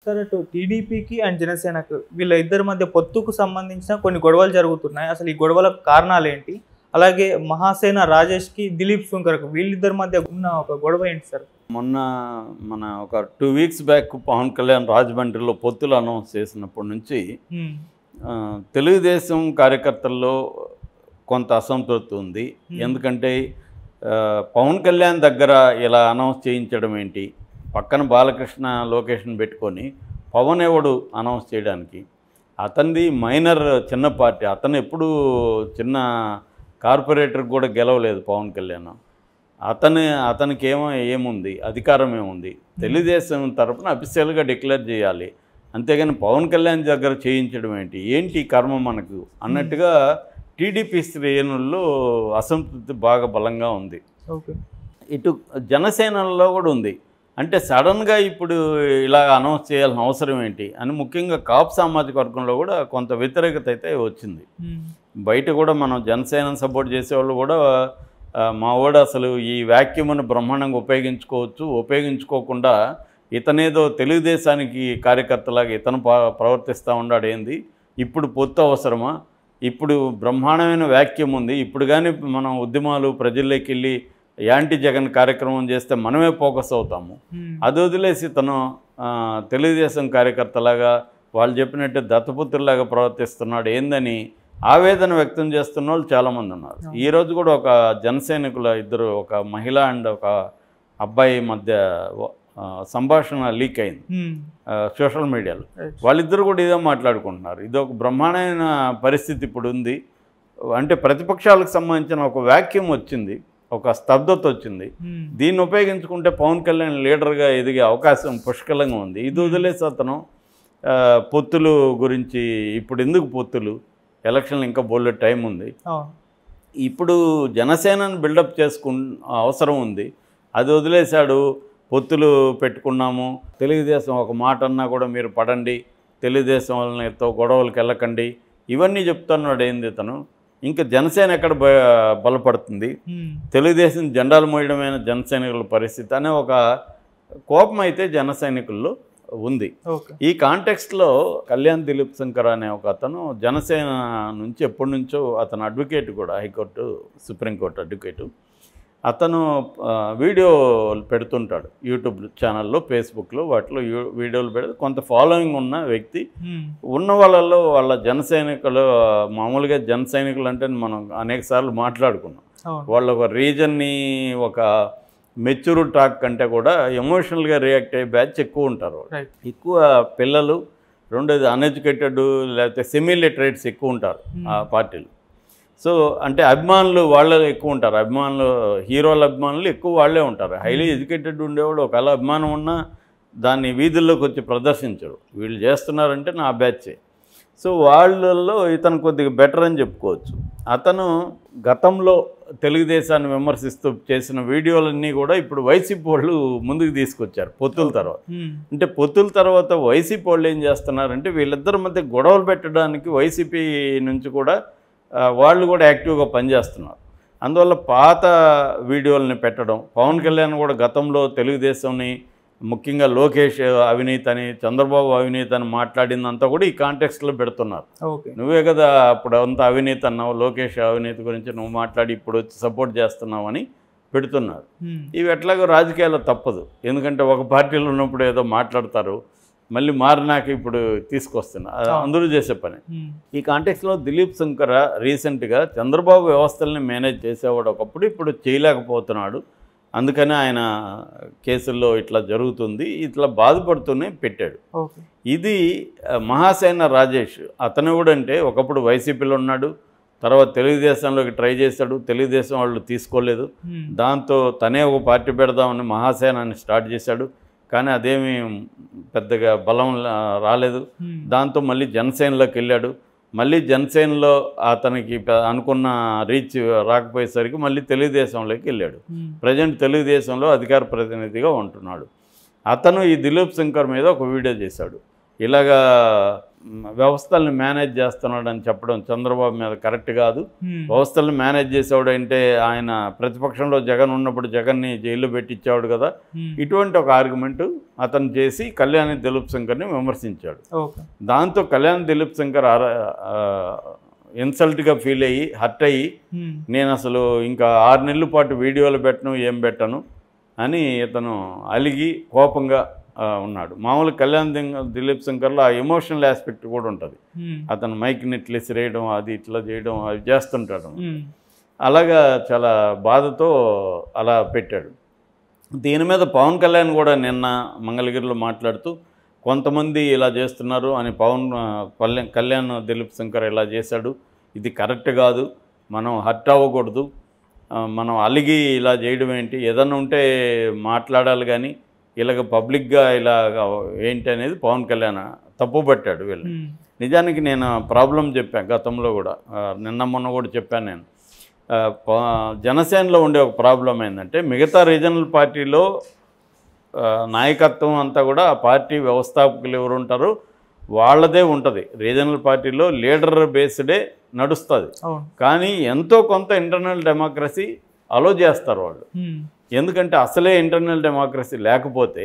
Sir అటు టీడీపీకి and జనసేనకు వీళ్ళ ఇద్దరి మధ్య పొత్తుకు సంబంధించిన కొన్ని గొడవలు జరుగుతున్నాయి అసలు ఈ గొడవలకు కారణాలు ఏంటి అలాగే మహాసేన రాజేష్కి దిలీప్ శంకర్కు వీళ్ళిద్దరి మధ్య ఉన్న ఒక గొడవ ఏంటి సార్ మొన్న మన ఒక two weeks back Pawan Kalyan రాజమండ్రిలో పొత్తులు అనౌన్స్ చేసినప్పటి నుంచి హ్మ్. ఆ, తెలుగుదేశం కార్యకర్తల్లో కొంత అసంతృప్తి ఉంది Hmm. ఎందుకంటే ఆ, పవన్ కళ్యాణ్ దగ్గర ఇలా అనౌన్స్ చేయించడం ఏంటి పక్కన బాలకృష్ణ లొకేషన్ పెట్టుకొని పవన్ ఎవడు అనౌన్స్ చేయడానికి అతనిది మైనర్ చిన్న పార్టీ అతను ఎప్పుడు చిన్న కార్పొరేటర్ కూడా గెలవలేదు పవన్ కళ్యాణ్ అతని అతనికి ఏమో ఏముంది అధికారం ఏముంది తెలుగుదేశం తరపున అఫీషియల్గా డిక్లేర్ చేయాలి అంతేగాని పవన్ కళ్యాణ్ దగ్గర చేయించడం ఏంటి ఏంటి ఈ కర్మ మనకు అన్నట్టుగా టీడీపీ శ్రేణుల్లో అసంతృప్తి బాగా బలంగా ఉంది ఓకే ఇటు జనసేనలో కూడా ఉంది అంటే సడన్గా ఇప్పుడు ఇలా అనౌన్స్ చేయాల్సిన అవసరం ఏంటి అని ముఖ్యంగా కాపు సామాజిక వర్గంలో కూడా కొంత వ్యతిరేకత అయితే వచ్చింది హ్మ్. బయట కూడా మనం జనసేన సపోర్ట్ చేసేవాళ్ళు కూడా ఆ, మా వాడు అసలు ఈ వ్యాక్యూమ్ను బ్రహ్మాండంగా ఉపయోగించుకోవచ్చు ఉపయోగించుకోకుండా ఇతనేదో తెలుగుదేశానికి కార్యకర్తలాగా ఇతను ప- ప్రవర్తిస్తూ ఉన్నాడు ఏంది ఇప్పుడు పొత్తు అవసరమా ఇప్పుడు బ్రహ్మాండమైన వ్యాక్యూమ్ ఉంది ఇప్పుడు కానీ మనం ఉద్యమాలు ప్రజల్లోకి వెళ్ళి యాంటీ జగన్ కార్యక్రమం చేస్తే మనమే ఫోకస్ అవుతాము హ్మ్. అది వదిలేసి తను ఆ, తెలుగుదేశం కార్యకర్తలాగా వాళ్ళు చెప్పినట్టు దత్తపుత్రులాగా ప్రవర్తిస్తున్నాడు ఏందని ఆవేదన వ్యక్తం చేస్తున్న వాళ్ళు చాలామంది ఉన్నారు అవును. ఈ రోజు కూడా ఒక జనసైనికుల ఇద్దరు ఒక మహిళ అండ్ ఒక అబ్బాయి మధ్య ఆ, సంభాషణ లీక్ అయింది హ్మ్. ఆ, సోషల్ మీడియాలో రైట్. వాళ్ళిద్దరు కూడా ఇదే మాట్లాడుకుంటున్నారు ఇది ఒక బ్రహ్మాండమైన పరిస్థితి ఇప్పుడు ఉంది అంటే ప్రతిపక్షాలకు సంబంధించిన ఒక వ్యాక్యూమ్ వచ్చింది ఒక స్తబ్దత వచ్చింది హ్మ్. దీన్ని ఉపయోగించుకుంటే పవన్ కళ్యాణ్ లీడర్గా ఎదిగే అవకాశం పుష్కలంగా ఉంది ఇది వదిలేసి అతను ఆ, పొత్తులు గురించి ఇప్పుడు ఎందుకు పొత్తులు ఎలక్షన్లు ఇంకా బోల్డ్ టైం ఉంది అవును. ఇప్పుడు జనసేనను బిల్డప్ చేసుకు అవసరం ఉంది అది వదిలేశాడు పొత్తులు పెట్టుకున్నాము తెలుగుదేశం ఒక మాట అన్నా కూడా మీరు పడండి తెలుగుదేశం వాళ్ళతో గొడవలకు వెళ్ళకండి ఇవన్నీ చెప్తున్నాడు ఏంది ఇతను ఇంకా జనసేన ఎక్కడ బ- బలపడుతుంది హ్మ్. తెలుగుదేశం జెండాలు మోయడమైన జన సైనికుల పరిస్థితి అనే ఒక కోపం అయితే జన సైనికుల్లో ఉంది ఓకే ఈ కాంటెక్స్ట్లో కళ్యాణ్ దిలీప్ శంకర్ అనే ఒక అతను జనసేన నుంచి ఎప్పటి నుంచో అతను అడ్వకేట్ కూడా హైకోర్టు సుప్రీంకోర్టు అడ్వకేటు అతను ఆ, వీడియో పెడుతుంటాడు యూట్యూబ్ ఛానల్లో ఫేస్బుక్లో వాటిలో యూ- వీడియోలు పెడితే కొంత ఫాలోయింగ్ ఉన్న వ్యక్తి హ్మ్. ఉన్న వాళ్ళల్లో వాళ్ళ జన సైనికులు మామూలుగా జన సైనికులు అంటే మనం అనేక సార్లు మాట్లాడుకున్నాం అవును. వాళ్ళ ఒక రీజన్ని ఒక మెచ్యూర్ టాక్ కంటే కూడా ఎమోషనల్గా రియాక్ట్ అయ్యే బ్యాచ్ ఎక్కువ ఉంటారు వాళ్ళు. రైట్. ఎక్కువ పిల్లలు రెండోది అన్ఎడ్యుకేటెడ్ లేకపోతే సెమీ లిటరేట్స్ ఎక్కువ ఉంటారు ఆ పార్టీలు సో అంటే అభిమానులు వాళ్ళే ఎక్కువ ఉంటారు అభిమానులు హీరోల అభిమానులు ఎక్కువ వాళ్ళే ఉంటారు హైలీ ఎడ్యుకేటెడ్ ఉండేవాళ్ళు ఒకవేళ అభిమానం ఉన్నా దాన్ని వీధుల్లోకి వచ్చి ప్రదర్శించరు వీళ్ళు చేస్తున్నారంటే నా బ్యాచే సో వాళ్ళల్లో ఇతను కొద్దిగా బెటర్ అని చెప్పుకోవచ్చు అతను గతంలో తెలుగుదేశాన్ని విమర్శిస్తూ చేసిన వీడియోలన్నీ కూడా ఇప్పుడు వైసీపీ వాళ్ళు ముందుకు తీసుకొచ్చారు పొత్తుల తర్వాత హ్మ్. అంటే పొత్తుల తర్వాత వైసీపీ వాళ్ళు ఏం చేస్తున్నారంటే వీళ్ళిద్దరి మధ్య గొడవలు పెట్టడానికి వైసీపీ నుంచి కూడా ఆ, వాళ్ళు కూడా యాక్టివ్గా పనిచేస్తున్నారు అందువల్ల పాత వీడియోలని పెట్టడం పవన్ కళ్యాణ్ కూడా గతంలో తెలుగుదేశంని ముఖ్యంగా లోకేష్ అవినీతి అని చంద్రబాబు అవినీతి అని మాట్లాడిందంతా కూడా ఈ కాంటెక్స్ట్లో పెడుతున్నారు ఓకే నువ్వే కదా అప్పుడు అంత అవినీతి అన్నావు లోకేష్ అవినీతి గురించి నువ్వు మాట్లాడి ఇప్పుడు వచ్చి సపోర్ట్ చేస్తున్నావు అని పెడుతున్నారు హ్మ్. ఇవి ఎట్లాగో రాజకీయాల్లో తప్పదు ఎందుకంటే ఒక పార్టీలో ఉన్నప్పుడు ఏదో మాట్లాడతారు మళ్ళీ మారినాక ఇప్పుడు తీసుకొస్తున్నా అది అందరూ చేసే పని హ్మ్. ఈ కాంటెక్స్లో దిలీప్ శంకర రీసెంట్గా చంద్రబాబు వ్యవస్థల్ని మేనేజ్ చేసేవాడు ఒకప్పుడు ఇప్పుడు చేయలేకపోతున్నాడు అందుకని ఆయన కేసుల్లో ఇట్లా జరుగుతుంది ఇట్లా బాధపడుతూనే పెట్టాడు ఓకే ఇది ఆ, మహాసేన రాజేష్ అతను కూడా అంటే ఒకప్పుడు వైసీపీలో ఉన్నాడు తర్వాత తెలుగుదేశంలోకి ట్రై చేశాడు తెలుగుదేశం వాళ్ళు తీసుకోలేదు హ్మ్. దాంతో తనే ఒక పార్టీ పెడదామని మహాసేనాన్ని స్టార్ట్ చేశాడు కానీ అదేమీ పెద్దగా బలం లా- రాలేదు హ్మ్. దాంతో మళ్ళీ జనసేనలోకి వెళ్ళాడు మళ్ళీ జనసేనలో అతనికి పె- అనుకున్న రీచ్ రాకపోయేసరికి మళ్ళీ తెలుగుదేశంలోకి వెళ్ళాడు హ్మ్. ప్రజెంట్ తెలుగుదేశంలో అధికార ప్రతినిధిగా ఉంటున్నాడు అతను ఈ దిలీప్ శంకర్ మీద ఒక వీడియో చేశాడు ఇలాగా మ్, వ్యవస్థల్ని మేనేజ్ చేస్తున్నాడని చెప్పడం చంద్రబాబు మీద కరెక్ట్ కాదు ఉమ్, వ్యవస్థలను మేనేజ్ చేసేవాడు అంటే ఆయన ప్రతిపక్షంలో జగన్ ఉన్నప్పుడు జగన్ని జైల్లో పెట్టించేవాడు కదా ఉమ్, ఇటువంటి ఒక ఆర్గ్యుమెంట్ అతను చేసి కళ్యాణి దిలీప్ శంకర్ని విమర్శించాడు ఓకే దాంతో కళ్యాణ్ దిలీప్ శంకర్ ఇన్సల్ట్గా ఫీల్ అయ్యి హర్ట్ అయ్యి ఉమ్, నేను అసలు ఇంకా ఆరు నెలల పాటు వీడియోలు పెట్టను ఏం పెట్టను అని ఇతను అలిగి కోపంగా ఆ, ఉన్నాడు మామూలు కళ్యాణ్ దింగ- దిలీప్ శంకర్లో ఆ ఎమోషనల్ ఆస్పెక్ట్ కూడా ఉంటుంది ఉమ్, అతను మైక్ని ఇట్లా ఇసిరేయడం అది ఇట్లా చేయడం అవి చేస్తుంటాడు ఉమ్, అలాగా చాలా బాధతో అలా పెట్టాడు దీని మీద పవన్ కళ్యాణ్ కూడా నిన్న మంగళగిరిలో మాట్లాడుతూ కొంతమంది ఇలా చేస్తున్నారు అని పవన్ ఆ, కళ్యాణ్ కళ్యాణ్ దిలీప్ శంకర్ ఇలా చేశాడు ఇది కరెక్ట్ కాదు మనం హర్ట్ అవ్వకూడదు ఆ, మనం అలిగి ఇలా చేయడం ఏంటి ఏదన్నా ఉంటే మాట్లాడాలి కానీ ఇలాగ పబ్లిక్గా ఇలా ఏంటి అనేది పవన్ కళ్యాణ్ తప్పు పట్టాడు వీళ్ళు ఉమ్, నిజానికి నేను ప్రాబ్లం చెప్పాను గతంలో కూడా ఆ, నిన్న మొన్న కూడా చెప్పాను నేను ఆ, ప- జనసేనలో ఉండే ఒక ప్రాబ్లం ఏంటంటే మిగతా రీజనల్ పార్టీలో ఆ, నాయకత్వం అంతా కూడా ఆ పార్టీ వ్యవస్థాపకులు ఎవరు ఉంటారో వాళ్ళదే ఉంటుంది రీజనల్ పార్టీలో లీడర్ బేస్డే నడుస్తుంది అవును కానీ ఎంతో కొంత ఇంటర్నల్ డెమోక్రసీ అలో చేస్తారు వాళ్ళు ఉమ్, ఎందుకంటే అసలే ఇంటర్నల్ డెమోక్రసీ లేకపోతే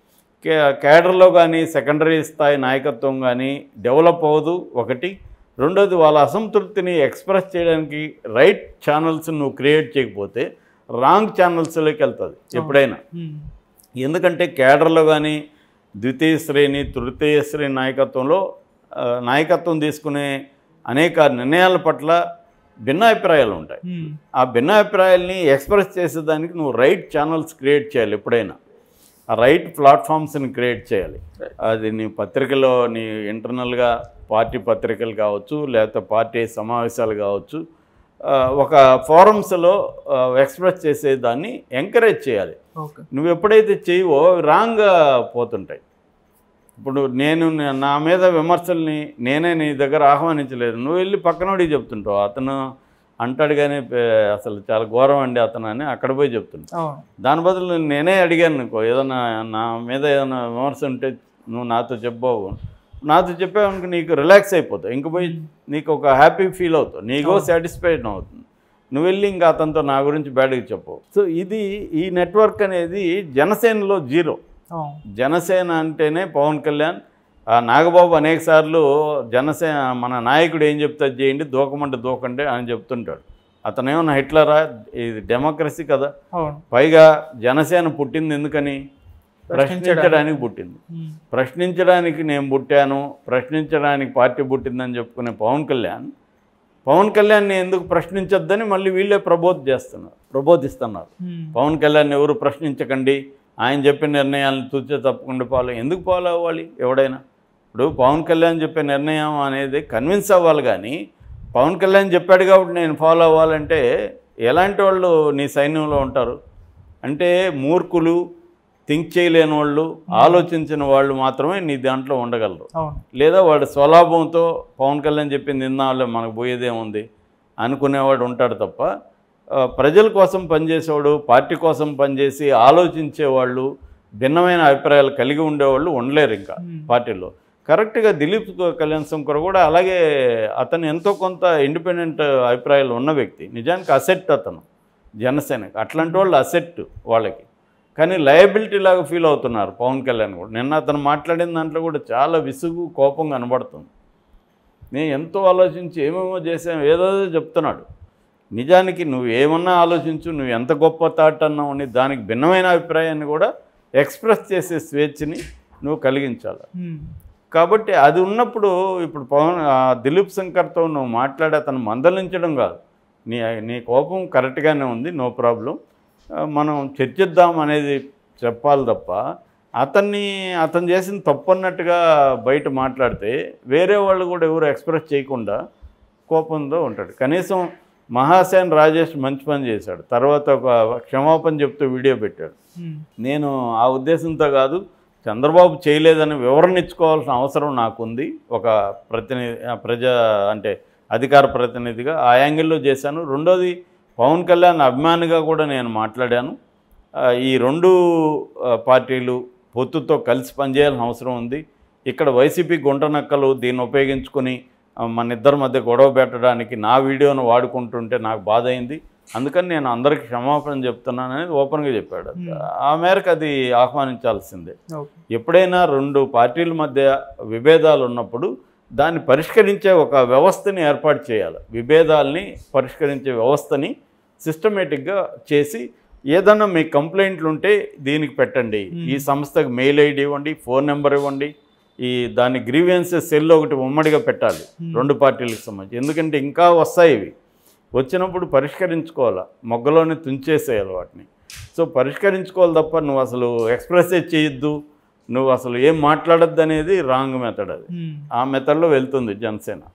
కే కేడర్లో కానీ సెకండరీ స్థాయి నాయకత్వం కానీ డెవలప్ అవ్వదు ఒకటి రెండోది వాళ్ళ అసంతృప్తిని ఎక్స్ప్రెస్ చేయడానికి రైట్ ఛానల్స్ నువ్వు క్రియేట్ చేయకపోతే రాంగ్ ఛానల్స్లోకి వెళ్తుంది ఎప్పుడైనా ఉమ్, ఎందుకంటే కేడర్లో కానీ ద్వితీయ శ్రేణి తృతీయ శ్రేణి నాయకత్వంలో ఆ, నాయకత్వం తీసుకునే అనేక నిర్ణయాల పట్ల భిన్నాభిప్రాయాలు ఉంటాయి ఉమ్, ఆ భిన్నాభిప్రాయాల్ని ఎక్స్ప్రెస్ చేసేదానికి నువ్వు రైట్ ఛానల్స్ క్రియేట్ చేయాలి ఎప్పుడైనా ఆ రైట్ ప్లాట్ఫామ్స్ని క్రియేట్ చేయాలి అది నీ పత్రికలో నీ ఇంటర్నల్గా పార్టీ పత్రికలు కావచ్చు లేకపోతే పార్టీ సమావేశాలు కావచ్చు ఆ, ఒక ఫోరమ్స్లో ఎక్స్ప్రెస్ చేసేదాన్ని ఎంకరేజ్ చేయాలి ఓకే నువ్వు ఎప్పుడైతే చేయవో రాంగ్గా పోతుంటాయి ఇప్పుడు నేను నే- నా మీద విమర్శల్ని నేనే నీ దగ్గర ఆహ్వానించలేదు నువ్వు వెళ్ళి పక్కనోడికి చెప్తుంటావు అతను అంటాడు కానీ పే- అసలు చాలా ఘోరం అండి అతను అని అక్కడ పోయి చెప్తుంటావు అవును దాని బదులు నేనే అడిగాను అనుకో ఏదన్నా నా మీద ఏదైనా విమర్శ ఉంటే నువ్వు నాతో చెప్పావు నాతో చెప్పావనుకో నీకు రిలాక్స్ అయిపోతావు ఇంక పోయి నీకు ఒక హ్యాపీ ఫీల్ అవుతావు నీకో సాటిస్ఫైడ్ అవుతుంది నువ్వు వెళ్ళి ఇంకా అతనితో నా గురించి బ్యాడ్గా చెప్పవు సో ఇది ఈ నెట్వర్క్ అనేది జనసేనలో జీరో అవును జనసేన అంటేనే పవన్ కళ్యాణ్ ఆ నాగబాబు అనేక సార్లు జనసేన మన నాయకుడు ఏం చెప్తే అది చేయండి దూకమంటే దూకండి అని చెప్తుంటాడు అతనేమన్నా హిట్లరా ఇది డెమోక్రసీ కదా అవును పైగా జనసేన పుట్టింది ఎందుకని ప్రశ్నించడానికి పుట్టింది ఉమ్, ప్రశ్నించడానికి నేను పుట్టాను ప్రశ్నించడానికి పార్టీ పుట్టిందని చెప్పుకునే పవన్ కళ్యాణ్ పవన్ కళ్యాణ్ని ఎందుకు ప్రశ్నించొద్దని మళ్ళీ వీళ్ళే ప్రబోధ చేస్తున్నారు ప్రబోధిస్తున్నారు ఉమ్, పవన్ కళ్యాణ్ ఎవరు ప్రశ్నించకండి ఆయన చెప్పిన నిర్ణయాలను తూచే తప్పకుండా ఫాలో ఎందుకు ఫాలో అవ్వాలి ఎవడైనా ఇప్పుడు పవన్ కళ్యాణ్ చెప్పే నిర్ణయం అనేది కన్విన్స్ అవ్వాలి కానీ పవన్ కళ్యాణ్ చెప్పాడు కాబట్టి నేను ఫాలో అవ్వాలంటే ఎలాంటి వాళ్ళు నీ సైన్యంలో ఉంటారు అంటే మూర్ఖులు థింక్ చేయలేని వాళ్ళు ఆలోచించిన వాళ్ళు మాత్రమే నీ దాంట్లో ఉండగలరు అవును లేదా వాడు స్వలాభంతో పవన్ కళ్యాణ్ చెప్పింది విన్నాళ్ళే మనకు పోయేదేముంది అనుకునేవాడు ఉంటాడు తప్ప ఆ, ప్రజల కోసం పనిచేసేవాడు పార్టీ కోసం పనిచేసి ఆలోచించేవాళ్ళు భిన్నమైన అభిప్రాయాలు కలిగి ఉండేవాళ్ళు ఉండలేరు ఇంకా Hmm. పార్టీలో కరెక్ట్గా దిలీప్ కళ్యాణ్ శంకర్ కూడా అలాగే అతను ఎంతో కొంత ఇండిపెండెంట్ అభిప్రాయాలు ఉన్న వ్యక్తి నిజానికి అసెట్ అతను జనసేనకి అట్లాంటి వాళ్ళు అసెట్ వాళ్ళకి కానీ లయబిలిటీ లాగా ఫీల్ అవుతున్నారు పవన్ కళ్యాణ్ కూడా నిన్న అతను మాట్లాడిన దాంట్లో కూడా చాలా విసుగు కోపం కనబడుతుంది నేను ఎంతో ఆలోచించి ఏమేమో చేసాం ఏదో చెప్తున్నాడు నిజానికి నువ్వు ఏమన్నా ఆలోచించు నువ్వు ఎంత గొప్ప థాట్ అన్నావు అని దానికి భిన్నమైన అభిప్రాయాన్ని కూడా ఎక్స్ప్రెస్ చేసే స్వేచ్ఛని నువ్వు కలిగించాలి ఉమ్, కాబట్టి అది ఉన్నప్పుడు ఇప్పుడు పవన్ ఆ దిలీప్ శంకర్తో నువ్వు మాట్లాడి అతను మందలించడం కాదు నీ నీ కోపం కరెక్ట్గానే ఉంది నో ప్రాబ్లం మనం చర్చిద్దాం అనేది చెప్పాలి తప్ప అతన్ని అతను చేసిన తప్పు అన్నట్టుగా బయట మాట్లాడితే వేరే వాళ్ళు కూడా ఎవరు ఎక్స్ప్రెస్ చేయకుండా కోపంతో ఉంటాడు కనీసం మహాసేన్ రాజేష్ మంచి పని చేశాడు తర్వాత ఒక క్షమాపణ చెప్తూ వీడియో పెట్టాడు ఉమ్, నేను ఆ ఉద్దేశంతో కాదు చంద్రబాబు చేయలేదని వివరణ ఇచ్చుకోవాల్సిన అవసరం నాకుంది ఒక ప్రతినిధి ఆ, ప్రజా అంటే అధికార ప్రతినిధిగా ఆ యాంగిల్లో చేశాను రెండోది పవన్ కళ్యాణ్ అభిమానిగా కూడా నేను మాట్లాడాను ఆ, ఈ రెండు ఆ, పార్టీలు పొత్తుతో కలిసి పనిచేయాల్సిన అవసరం ఉంది ఇక్కడ వైసీపీ గుంట నక్కలు దీన్ని ఉపయోగించుకొని ఆ, మన ఇద్దరి మధ్య గొడవ పెట్టడానికి నా వీడియోను వాడుకుంటుంటే నాకు బాధ అయింది అందుకని నేను అందరికి క్షమాపణ చెప్తున్నాను అనేది ఓపెన్గా చెప్పాడు Hmm. ఆ మేరకు అది ఆహ్వానించాల్సిందే ఓకే ఎప్పుడైనా రెండు పార్టీల మధ్య విభేదాలు ఉన్నప్పుడు దాన్ని పరిష్కరించే ఒక వ్యవస్థని ఏర్పాటు చేయాలి విభేదాల్ని పరిష్కరించే వ్యవస్థని సిస్టమేటిక్గా చేసి ఏదన్నా మీ కంప్లైంట్లు ఉంటే దీనికి పెట్టండి Hmm. ఈ సంస్థకు మెయిల్ ఐడి ఇవ్వండి ఫోన్ నెంబర్ ఇవ్వండి ఈ దాని గ్రీవియన్సెస్ సెల్ ఒకటి ఉమ్మడిగా పెట్టాలి Hmm. రెండు పార్టీలకు సంబంధించి ఎందుకంటే ఇంకా వస్తాయి ఇవి వచ్చినప్పుడు పరిష్కరించుకోవాలి మొగ్గలోనే తుంచేసేయాలి వాటిని సో పరిష్కరించుకోవాలి తప్ప నువ్వు అసలు ఎక్స్ప్రెస్ చేయొద్దు నువ్వు అసలు ఏం మాట్లాడొద్దు అనేది రాంగ్ మెథడ్ అది ఉమ్. ఆ మెథడ్లో వెళ్తుంది జనసేన